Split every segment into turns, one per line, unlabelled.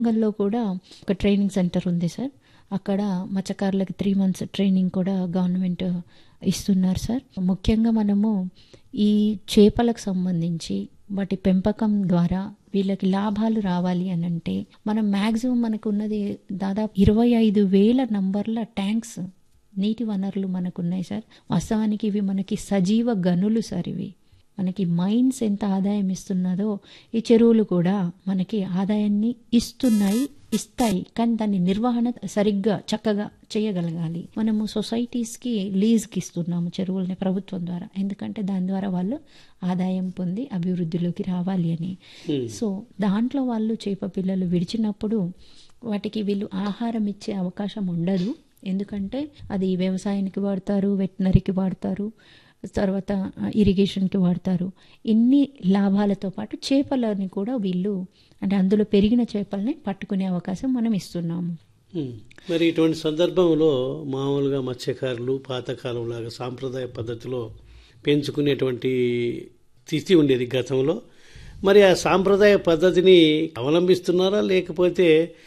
వరంగల్లో కూడా ఒక ట్రైనింగ్ సెంటర్ ఉంది సార్ అక్కడ మత్స్యకారులకి త్రీ మంత్స్ ట్రైనింగ్ కూడా గవర్నమెంట్ ఇస్తున్నారు సార్ ముఖ్యంగా మనము ఈ చేపలకు సంబంధించి వాటి పెంపకం ద్వారా వీళ్ళకి లాభాలు రావాలి అని అంటే మనం మ్యాక్సిమం మనకు ఉన్నది దాదాపు ఇరవై ఐదు వేల నంబర్ల ట్యాంక్స్ నీటి వనరులు మనకు ఉన్నాయి సార్ వాస్తవానికి ఇవి మనకి సజీవ గనులు సార్ ఇవి మనకి మైన్స్ ఎంత ఆదాయం ఇస్తున్నదో ఈ చెరువులు కూడా మనకి ఆదాయాన్ని ఇస్తున్నాయి ఇస్తాయి కానీ దాని నిర్వహణ సరిగ్గా చక్కగా చేయగలగాలి మనము సొసైటీస్కి లీజ్కి ఇస్తున్నాము చెరువుల్ని ప్రభుత్వం ద్వారా ఎందుకంటే దాని ద్వారా వాళ్ళు ఆదాయం పొంది అభివృద్ధిలోకి రావాలి అని సో దాంట్లో వాళ్ళు చేప పిల్లలు విడిచినప్పుడు వాటికి వీళ్ళు ఆహారం ఇచ్చే అవకాశం ఉండదు ఎందుకంటే అది వ్యవసాయానికి వాడతారు వెటనరీకి వాడతారు తర్వాత ఇరిగేషన్కి వాడతారు ఇన్ని లాభాలతో పాటు చేపలని కూడా వీళ్ళు అంటే అందులో పెరిగిన చేపల్ని పట్టుకునే అవకాశం మనం ఇస్తున్నాము
ఉమ్. మరి ఇటువంటి సందర్భంలో మామూలుగా మత్స్యకారులు పాతకాలం లాగా సాంప్రదాయ పద్ధతిలో పెంచుకునేటువంటి స్థితి ఉండేది గతంలో మరి ఆ సాంప్రదాయ పద్ధతిని అవలంబిస్తున్నారా లేకపోతే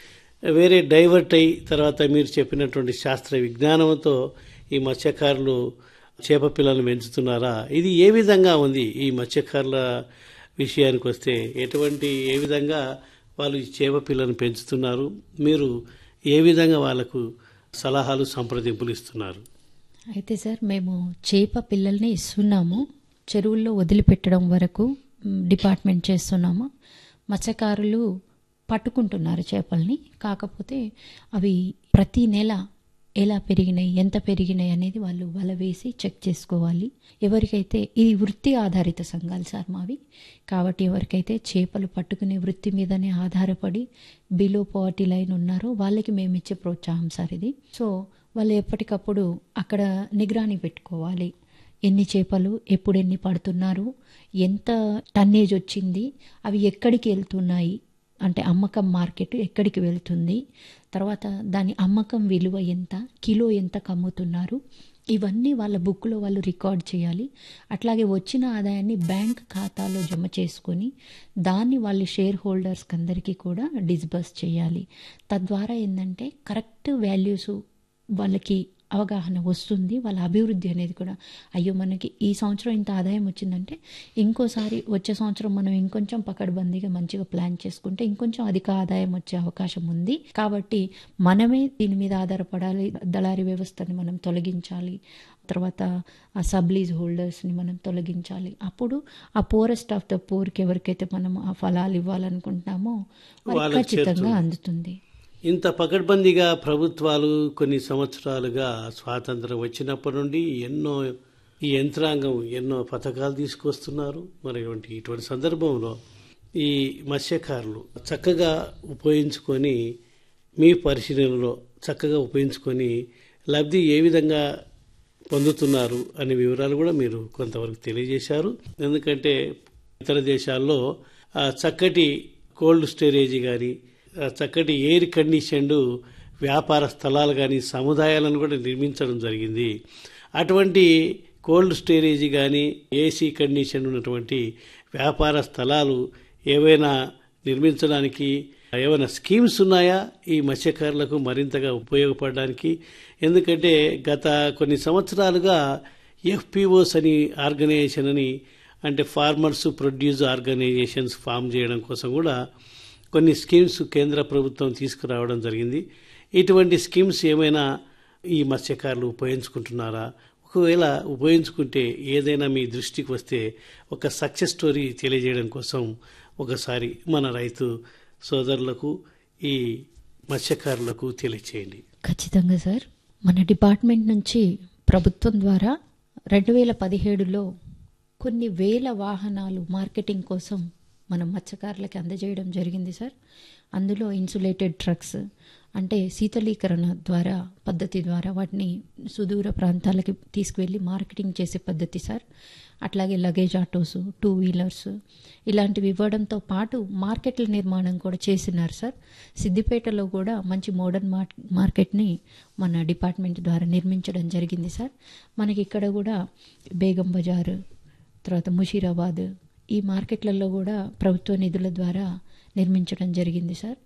వేరే డైవర్ట్ అయి తర్వాత మీరు చెప్పినటువంటి శాస్త్ర విజ్ఞానంతో ఈ మత్స్యకారులు చేప పిల్లలను పెంచుతున్నారా ఇది ఏ విధంగా ఉంది ఈ మత్స్యకారుల విషయానికి వస్తే ఎటువంటి ఏ విధంగా వాళ్ళు ఈ చేప పిల్లలను పెంచుతున్నారు మీరు ఏ విధంగా వాళ్ళకు సలహాలు సంప్రదింపులు ఇస్తున్నారు
అయితే సార్ మేము చేప పిల్లల్ని ఇస్తున్నాము చెరువుల్లో వదిలిపెట్టడం వరకు మ్, డిపార్ట్మెంట్ చేస్తున్నాము మత్స్యకారులు పట్టుకుంటున్నారు చేపల్ని కాకపోతే అవి ప్రతి నెల ఎలా పెరిగినాయి ఎంత పెరిగినాయి అనేది వాళ్ళు వల వేసి చెక్ చేసుకోవాలి ఎవరికైతే ఇది వృత్తి ఆధారిత సంఘాలు సార్ మావి కాబట్టి ఎవరికైతే చేపలు పట్టుకునే వృత్తి మీదనే ఆధారపడి బిలో పావర్టీ లైన్ ఉన్నారో వాళ్ళకి మేము ఇచ్చే ప్రోత్సాహం సార్ ఇది సో వాళ్ళు ఎప్పటికప్పుడు అక్కడ నిగరాని పెట్టుకోవాలి ఎన్ని చేపలు ఎప్పుడు ఎన్ని పడుతున్నారు ఎంత టన్నేజ్ వచ్చింది అవి ఎక్కడికి వెళ్తున్నాయి అంటే అమ్మకం మార్కెట్ ఎక్కడికి వెళ్తుంది తర్వాత దాని అమ్మకం విలువ ఎంత కిలో ఎంత కమ్ముతున్నారు ఇవన్నీ వాళ్ళ బుక్లో వాళ్ళు రికార్డ్ చేయాలి అట్లాగే వచ్చిన ఆదాయాన్ని బ్యాంక్ ఖాతాలో జమ చేసుకొని దాన్ని వాళ్ళ షేర్ హోల్డర్స్కి అందరికీ కూడా డిస్బర్స్ చేయాలి తద్వారా ఏంటంటే కరెక్ట్ వాల్యూస్ వాళ్ళకి అవగాహన వస్తుంది వాళ్ళ అభివృద్ధి అనేది కూడా అయ్యో మనకి ఈ సంవత్సరం ఇంత ఆదాయం వచ్చిందంటే ఇంకోసారి వచ్చే సంవత్సరం మనం ఇంకొంచెం పకడ్బందీగా మంచిగా ప్లాన్ చేసుకుంటే ఇంకొంచెం అధిక ఆదాయం వచ్చే అవకాశం ఉంది కాబట్టి మనమే దీని మీద ఆధారపడాలి దళారీ వ్యవస్థని మనం తొలగించాలి తర్వాత ఆ సబ్లీజ్ హోల్డర్స్ని మనం తొలగించాలి అప్పుడు ఆ పోరెస్ట్ ఆఫ్ ద పోర్కి ఎవరికైతే మనం ఆ ఫలాలు ఇవ్వాలనుకుంటున్నామో వారికి
వాళ్ళకి
ఖచ్చితంగా
చేరుతుంది.
అందుతుంది
ఇంత పకడ్బందీగా ప్రభుత్వాలు కొన్ని సంవత్సరాలుగా స్వాతంత్రం వచ్చినప్పటి నుండి ఎన్నో ఈ యంత్రాంగం ఎన్నో పథకాలు తీసుకొస్తున్నారు మరి ఇటువంటి ఇటువంటి సందర్భంలో ఈ మత్స్యకారులు చక్కగా ఉపయోగించుకొని మీ పరిశీలనలో చక్కగా ఉపయోగించుకొని లబ్ధి ఏ విధంగా పొందుతున్నారు అనే వివరాలు కూడా మీరు కొంతవరకు తెలియజేశారు ఎందుకంటే ఇతర దేశాల్లో ఆ చక్కటి కోల్డ్ స్టోరేజ్ కానీ చక్కటి ఎయిర్ కండిషన్డ్ వ్యాపార స్థలాలు కానీ సముదాయాలను కూడా నిర్మించడం జరిగింది అటువంటి కోల్డ్ స్టోరేజ్ కానీ ఏసీ కండిషన్ ఉన్నటువంటి వ్యాపార స్థలాలు ఏవైనా నిర్మించడానికి ఏమైనా స్కీమ్స్ ఉన్నాయా ఈ మత్స్యకారులకు మరింతగా ఉపయోగపడడానికి ఎందుకంటే గత కొన్ని సంవత్సరాలుగా ఎఫ్పిఓస్ అని ఆర్గనైజేషన్ అని అంటే ఫార్మర్స్ ప్రొడ్యూస్ ఆర్గనైజేషన్స్ ఫామ్ చేయడం కోసం కూడా కొన్ని స్కీమ్స్ కేంద్ర ప్రభుత్వం తీసుకురావడం జరిగింది ఇటువంటి స్కీమ్స్ ఏమైనా ఈ మత్స్యకారులు ఉపయోగించుకుంటున్నారా ఒకవేళ ఉపయోగించుకుంటే ఏదైనా మీ దృష్టికి వస్తే ఒక సక్సెస్ స్టోరీ తెలియజేయడం కోసం ఒకసారి మన రైతు సోదరులకు ఈ మత్స్యకారులకు తెలియచేయండి
ఖచ్చితంగా సార్ మన డిపార్ట్మెంట్ నుంచి ప్రభుత్వం ద్వారా రెండు వేల పదిహేడులో కొన్ని వేల వాహనాలు మార్కెటింగ్ కోసం మనం మత్స్యకారులకి అందజేయడం జరిగింది సార్ అందులో ఇన్సులేటెడ్ ట్రక్స్ అంటే శీతలీకరణ ద్వారా పద్ధతి ద్వారా వాటిని సుదూర ప్రాంతాలకి తీసుకువెళ్ళి మార్కెటింగ్ చేసే పద్ధతి సార్ అట్లాగే లగేజ్ ఆటోస్ టూ వీలర్స్ ఇలాంటివి ఇవ్వడంతో పాటు మార్కెట్ల నిర్మాణం కూడా చేసినారు సార్ సిద్దిపేటలో కూడా మంచి మోడర్న్ మార్ మార్కెట్ని మన డిపార్ట్మెంట్ ద్వారా నిర్మించడం జరిగింది సార్ మనకి ఇక్కడ కూడా బేగం బజార్ తర్వాత ముషీరాబాద్ ఈ మార్కెట్లలో కూడా ప్రభుత్వ నిధుల ద్వారా నిర్మించడం జరిగింది సార్